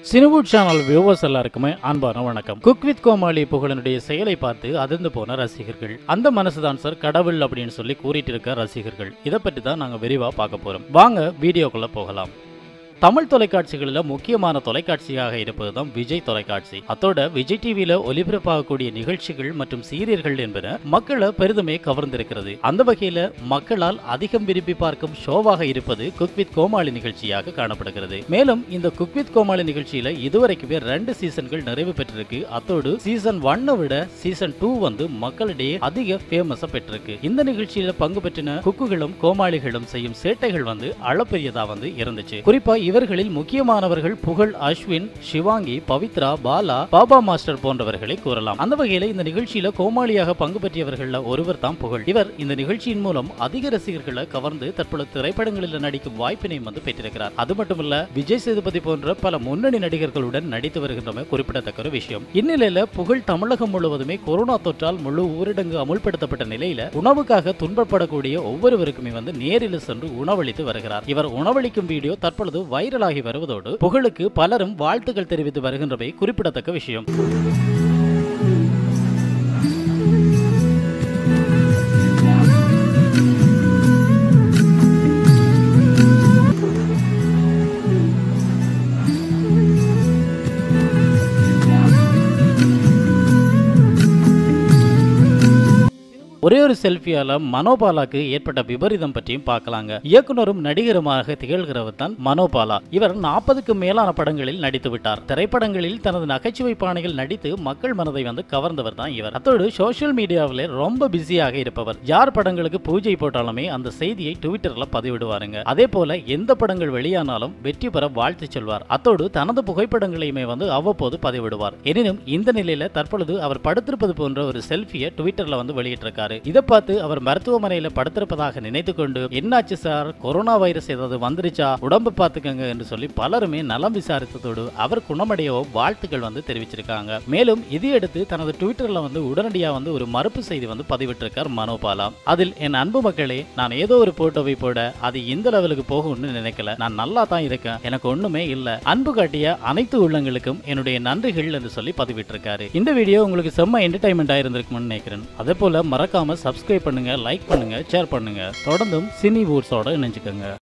Cinewood channel viewers எல்லாருக்குமே அன்பான வணக்கம் குக் வித் கோமாளி புகழனுடைய செயலை பார்த்து அதிர்ந்து போன ரசிகர்கள் அந்த மனசுதான் சார் கடவுள் அப்படின்னு சொல்லி கூறிட்டு இருக்க ரசிகர்கள் இதை பற்றி தான் நாங்கள் விரிவாக பார்க்க போறோம் வாங்க வீடியோக்குள்ள போகலாம் தமிழ் தொலைக்காட்சிகளில் முக்கியமான தொலைக்காட்சியாக இருப்பது தான் விஜய் தொலைக்காட்சி அத்தோட விஜய் டிவியில ஒலிபரப்பாகக்கூடிய நிகழ்ச்சிகள் மற்றும் சீரியல்கள் என்பன மக்களை பெரிதுமே கவர்ந்திருக்கிறது அந்த வகையில மக்களால் அதிகம் விரும்பி பார்க்கும் ஷோவாக இருப்பது குக் வித் கோமாளி நிகழ்ச்சியாக காணப்படுகிறது மேலும் இந்த குக் வித் கோமாளி நிகழ்ச்சியில இதுவரைக்குமே ரெண்டு சீசன்கள் நிறைவு பெற்றிருக்கு அத்தோடு சீசன் ஒன்னை விட சீசன் டூ வந்து மக்களிடையே அதிக ஃபேமஸா பெற்றிருக்கு இந்த நிகழ்ச்சியில பங்கு பெற்றின குக்குகளும் கோமாளிகளும் செய்யும் சேட்டைகள் வந்து அளப்பெரியதா வந்து இருந்துச்சு குறிப்பா இவர்களில் முக்கியமானவர்கள் புகழ் அஸ்வின் சிவாங்கி பவித்ரா பாலா பாபா மாஸ்டர் போன்றவர்களை கூறலாம் அந்த வகையில இந்த நிகழ்ச்சியில கோமாளியாக பங்கு பெற்றியவர்கள்ல ஒருவர் தான் புகழ் இவர் இந்த நிகழ்ச்சியின் மூலம் அதிக ரசிகர்களை கவர்ந்து தற்பொழுது திரைப்படங்களில் நடிக்கும் வாய்ப்பினையும் வந்து பெற்றிருக்கிறார் அது மட்டுமல்ல விஜய் சேதுபதி போன்ற பல முன்னணி நடிகர்களுடன் நடித்து வருகின்றமை குறிப்பிடத்தக்க ஒரு விஷயம் இந்நிலையில புகழ் தமிழகம் முழுவதுமே கொரோனா தொற்றால் முழு ஊரடங்கு அமுல்படுத்தப்பட்ட நிலையில உணவுக்காக துன்பப்படக்கூடிய ஒவ்வொருவருக்குமே வந்து நேரில் சென்று உணவளித்து வருகிறார் இவர் உணவளிக்கும் வீடியோ தற்பொழுது வைரலாகி வருவதோடு புகழுக்கு பலரும் வாழ்த்துக்கள் தெரிவித்து வருகின்றவை குறிப்பிடத்தக்க விஷயம் ஒரே ஒரு செல்ஃபியால மனோபாலாக்கு ஏற்பட்ட விபரீதம் பற்றியும் பார்க்கலாங்க இயக்குனரும் நடிகருமாக திகழ்கிறவர் தான் மனோபாலா இவர் நாற்பதுக்கு மேலான படங்களில் நடித்து விட்டார் திரைப்படங்களில் தனது நகைச்சுவை பாணிகள் நடித்து மக்கள் மனதை வந்து கவர்ந்தவர் தான் இவர் அத்தோடு சோஷியல் மீடியாவில் ரொம்ப பிஸியாக இருப்பவர் யார் படங்களுக்கு பூஜை போட்டாலுமே அந்த செய்தியை ட்விட்டர்ல பதிவிடுவாருங்க அதே போல எந்த படங்கள் வெளியானாலும் வெற்றி பெற வாழ்த்து சொல்வார் அத்தோடு தனது புகைப்படங்களையுமே வந்து அவ்வப்போது பதிவிடுவார் எனினும் இந்த நிலையில தற்பொழுது அவர் படுத்திருப்பது போன்ற ஒரு செல்ஃபியை ட்விட்டர்ல வந்து வெளியிட்டிருக்காரு இதை பார்த்து அவர் மருத்துவமனையில படுத்திருப்பதாக நினைத்து கொண்டு என்னாச்சு சார் கொரோனா வைரஸ் ஏதாவது வந்துருச்சா உடம்பு பார்த்துக்கங்க என்று சொல்லி பலருமே நலம் விசாரித்ததோடு அவர் குணமடையவும் வாழ்த்துக்கள் வந்து தெரிவிச்சிருக்காங்க மேலும் இதையடுத்து தனது ட்விட்டர்ல வந்து உடனடியாக வந்து ஒரு மறுப்பு செய்தி வந்து பதிவிட்டிருக்கார் மனோபாலா அதில் என் அன்பு மக்களே நான் ஏதோ ஒரு போட்டோவை போட அது இந்த லெவலுக்கு போகும்னு நினைக்கல நான் நல்லா தான் இருக்கேன் எனக்கு ஒண்ணுமே இல்ல அன்பு காட்டிய அனைத்து உள்ளங்களுக்கும் என்னுடைய நன்றிகள் என்று சொல்லி பதிவிட்டிருக்காரு இந்த வீடியோ உங்களுக்கு செம்ம என்டர்டைன்மெண்டா இருந்திருக்கும்னு நினைக்கிறேன் அதே போல மறக்காம சப்ஸ்கிரைப் பண்ணுங்க லைக் பண்ணுங்க ஷேர் பண்ணுங்க தொடர்ந்தும் சினி ஊர்ஸோட இணைஞ்சுக்கோங்க